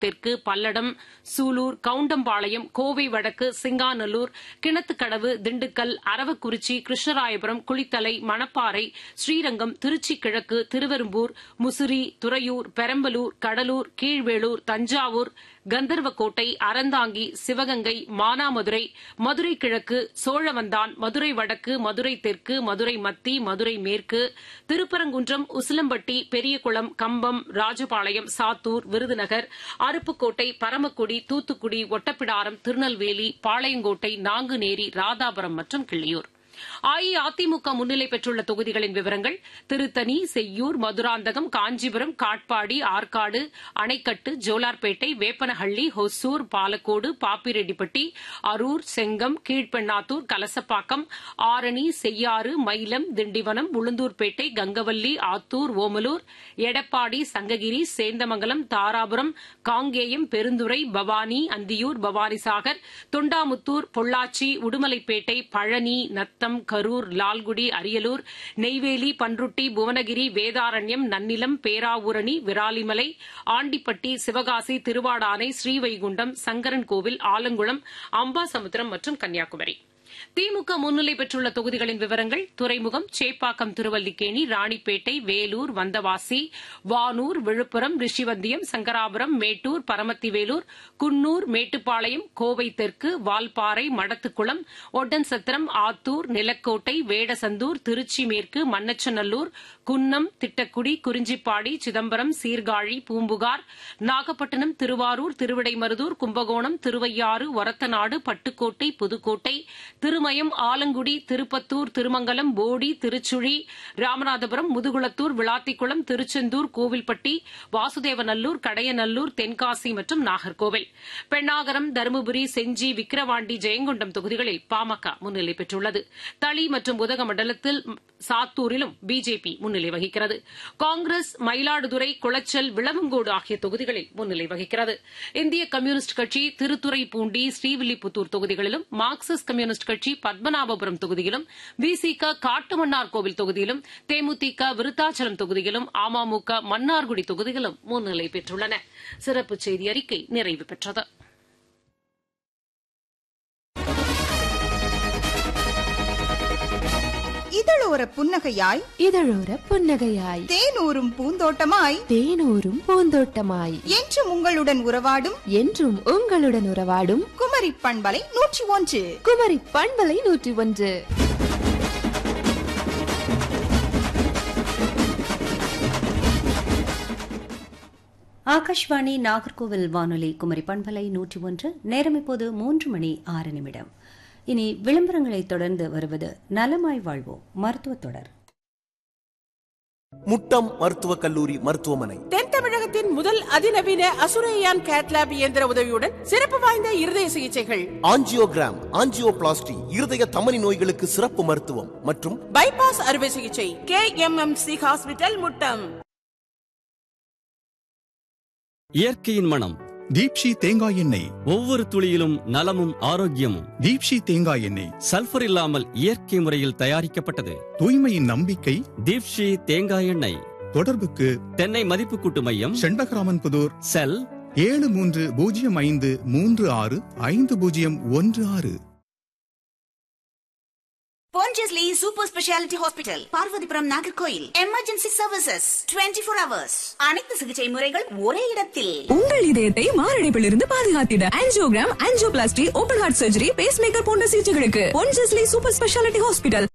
தெற்கு பல்லடம் சூலூர் கவுண்டம்பாளையம் கோவை வடக்கு சிங்காநல்லூர் கிணத்துக்கடவு திண்டுக்கல் அரவக்குறிச்சி கிருஷ்ணராயபுரம் குளித்தலை மணப்பாறை ஸ்ரீரங்கம் திருச்சி கிழக்கு திருவெரும்பூர் முசிறி துறையூர் பெரம்பலூர் கடலூர் கீழ்வேளூர் தஞ்சாவூர் கந்தர்வக்கோட்டை அறந்தாங்கி சிவகங்கை மானாமதுரை மதுரை கிழக்கு சோழவந்தான் மதுரை வடக்கு மதுரை தெற்கு மதுரை மத்தி மதுரை மேற்கு திருப்பரங்குன்றம் உசிலம்பட்டி பெரியகுளம் கம்பம் ராஜபாளையம் சாத்தூர் விருதுநகர் அருப்புக்கோட்டை பரமக்குடி தூத்துக்குடி ஒட்டப்பிடாரம் திருநெல்வேலி பாளையங்கோட்டை நாங்குநேரி ராதாபுரம் மற்றும் கிள்ளியூர் அஇஅதிமுக முன்னிலை பெற்றுள்ள தொகுதிகளின் விவரங்கள் திருத்தணி செய்யூர் மதுராந்தகம் காஞ்சிபுரம் காட்பாடி ஆற்காடு அணைக்கட்டு ஜோலார்பேட்டை வேப்பனஹள்ளி ஹொசூர் பாலக்கோடு பாப்பிரெட்டிப்பட்டி அரூர் செங்கம் கீழ்பெண்ணாத்தூர் கலசப்பாக்கம் ஆரணி செய்யாறு மயிலம் திண்டிவனம் உளுந்தூர்பேட்டை கங்கவல்லி ஆத்தூர் ஓமலூர் எடப்பாடி சங்ககிரி சேந்தமங்கலம் தாராபுரம் காங்கேயம் பெருந்துறை பவானி அந்தியூர் பவானிசாகர் தொண்டாமுத்தூர் பொள்ளாச்சி உடுமலைப்பேட்டை பழனி நத்தம் கரூர் லால்குடி அரியலூர் நெய்வேலி பன்ருட்டி புவனகிரி வேதாரண்யம் நன்னிலம் பேராவூரணி விராலிமலை ஆண்டிப்பட்டி சிவகாசி திருவாடானை ஸ்ரீவைகுண்டம் சங்கரன்கோவில் ஆலங்குளம் அம்பாசமுத்திரம் மற்றும் கன்னியாகுமரி திமுக முன்னிலை பெற்றுள்ள தொகுதிகளின் விவரங்கள் துறைமுகம் சேப்பாக்கம் திருவல்லிக்கேணி ராணிப்பேட்டை வேலூர் வந்தவாசி வானூர் விழுப்புரம் ரிஷிவந்தியம் சங்கராபுரம் மேட்டூர் பரமத்திவேலூர் குன்னூர் மேட்டுப்பாளையம் கோவை தெற்கு வால்பாறை மடத்துக்குளம் ஒட்டன்சத்திரம் ஆத்தூர் நிலக்கோட்டை வேடசந்தூர் திருச்சி மேற்கு மண்ணச்சநல்லூர் குன்னம் திட்டக்குடி குறிஞ்சிப்பாடி சிதம்பரம் சீர்காழி பூம்புகார் நாகப்பட்டினம் திருவாரூர் திருவிடைமருதூர் கும்பகோணம் திருவையாறு ஒரத்தநாடு பட்டுக்கோட்டை புதுக்கோட்டை திருமயம் ஆலங்குடி திருப்பத்தூர் திருமங்கலம் போடி திருச்சுழி ராமநாதபுரம் முதுகுளத்தூர் விளாத்திக்குளம் திருச்செந்தூர் கோவில்பட்டி வாசுதேவநல்லூர் கடையநல்லூர் தென்காசி மற்றும் நாகர்கோவில் பெண்ணாகரம் தருமபுரி செஞ்சி விக்கிரவாண்டி ஜெயங்கொண்டம் தொகுதிகளில் பாமக முன்னிலை பெற்றுள்ளது தளி மற்றும் உதகமண்டலத்தில் சாத்தூரிலும் பிஜேபி முன்னிலை வகிக்கிறது காங்கிரஸ் மயிலாடுதுறை குளச்சல் விளவங்கோடு ஆகிய தொகுதிகளில் முன்னிலை வகிக்கிறது இந்திய கம்யூனிஸ்ட் கட்சி திருத்துறைப்பூண்டி ஸ்ரீவில்லிபுத்தூர் தொகுதிகளிலும் மார்க்சிஸ்ட் கம்யூனிஸ்ட் கட்சி பத்மநாபபுரம் தொகுதியிலும் விசிக காட்டுமன்னார் கோவில் தொகுதியிலும் தேமுதிக விருத்தாச்சலம் தொகுதியிலும் அமமுக மன்னார்குடி தொகுதியிலும் முன்னிலை பெற்றுள்ளன சிறப்பு செய்தி அறிக்கை நிறைவு பெற்றது இதழோர புன்னகையாய் இதழோர புன்னகையாய் தேனூரும் பூந்தோட்டமாய் தேனூரும் பூந்தோட்டமாய் என்றும் உங்களுடன் உறவாடும் என்றும் உங்களுடன் உறவாடும் குமரி பண்பலை நூற்றி ஒன்று குமரி பண்பலை நூற்றி ஒன்று ஆகாஷ்வாணி நாகர்கோவில் வானொலி குமரி பண்பலை நூற்றி ஒன்று நேரம் இப்போது மூன்று மணி ஆறு நிமிடம் இனி விளம்பரங்களைத் தொடர்ந்து வருவது நலமாய் வாழ்வோம் மருத்துவ தொடர் முட்டம் மருத்துவக் கல்லூரி மருத்துவமனை தென் தமிழகத்தின் முதல் அதிநவீன அசுரையான் கேட்லாப் இயந்திர உதவியுடன் சிறப்பு வாய்ந்த இருதய சிகிச்சைகள் ஆஞ்சியோகிராம் ஆஞ்சியோபிளாஸ்டி இருதய தமனி நோய்களுக்கு சிறப்பு மருத்துவம் மற்றும் பைபாஸ் அறுவை சிகிச்சை K M M C hospital Muttam இயற்கையின் மனம் தீப்ஷி தேங்காய் எண்ணெய் ஒவ்வொரு துளியிலும் நலமும் ஆரோக்கியமும் தீப்ஷி தேங்காய் எண்ணெய் சல்பர் இல்லாமல் இயற்கை முறையில் தயாரிக்கப்பட்டது தூய்மையின் நம்பிக்கை தீப்ஷி தேங்காய் எண்ணெய் தொடர்புக்கு தென்னை மதிப்பு கூட்டு மையம் செண்பகராமன் புதூர் செல் ஏழு மூன்று பூஜ்ஜியம் ஐந்து மூன்று ஆறு ஐந்து பூஜ்ஜியம் ஒன்று ஆறு Pondicherry Super Speciality Hospital, Parvathipuram Nagercoil emergency services 24 four hours அனைத்து சிகிச்சை முறைகள் ஒரே இடத்தில் உங்கள் இதயத்தை மாரடைப்பிலிருந்து பாதுகாத்திட angiogram angioplasty open heart surgery pacemaker போன்ற சிகிச்சைகளுக்கு பொன்ஜஸ்லி சூப்பர் ஸ்பெஷாலிட்டி ஹாஸ்பிட்டல்